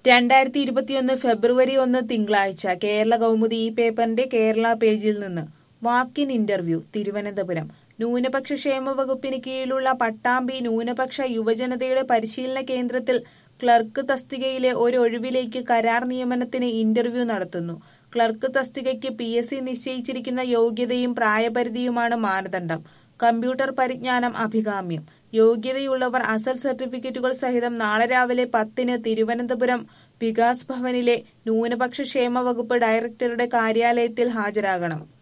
രണ്ടായിരത്തി ഇരുപത്തിയൊന്ന് ഫെബ്രുവരി ഒന്ന് തിങ്കളാഴ്ച കേരള കൗമുദി ഈ പേപ്പറിന്റെ കേരള പേജിൽ നിന്ന് വാക്കിൻ ഇന്റർവ്യൂ തിരുവനന്തപുരം ന്യൂനപക്ഷ ക്ഷേമ വകുപ്പിന് കീഴിലുള്ള പട്ടാമ്പി ന്യൂനപക്ഷ യുവജനതയുടെ പരിശീലന കേന്ദ്രത്തിൽ ക്ലർക്ക് തസ്തികയിലെ ഒരു ഒഴിവിലേക്ക് കരാർ നിയമനത്തിന് ഇന്റർവ്യൂ നടത്തുന്നു ക്ലർക്ക് തസ്തികയ്ക്ക് പി എസ് സി നിശ്ചയിച്ചിരിക്കുന്ന യോഗ്യതയും പ്രായപരിധിയുമാണ് മാനദണ്ഡം കമ്പ്യൂട്ടർ പരിജ്ഞാനം അഭികാമ്യം യോഗ്യതയുള്ളവർ അസൽ സർട്ടിഫിക്കറ്റുകൾ സഹിതം നാളെ രാവിലെ പത്തിന് തിരുവനന്തപുരം വികാസ് ഭവനിലെ ന്യൂനപക്ഷ ക്ഷേമ വകുപ്പ് ഡയറക്ടറുടെ കാര്യാലയത്തിൽ ഹാജരാകണം